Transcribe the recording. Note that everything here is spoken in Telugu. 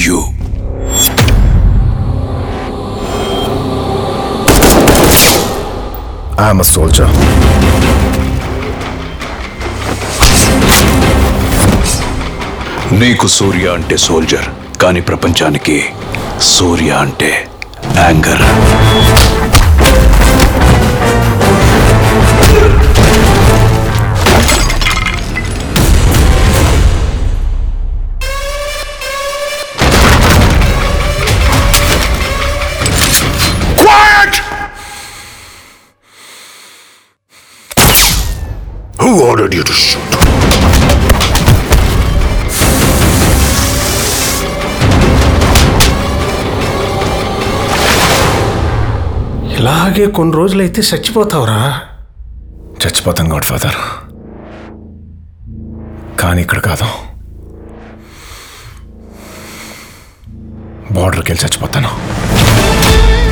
యూ ఐఎమ్ అ సోల్జర్ నీకు సూర్య అంటే సోల్జర్ కానీ ప్రపంచానికి సూర్య అంటే anger Who ordered you to shoot? ఇలాగే కొన్ని రోజులైతే చచ్చిపోతావురా చచ్చిపోతాం గాడ్ ఫాదర్ కానీ ఇక్కడ కాదు బార్డర్కి వెళ్ళి చచ్చిపోతాను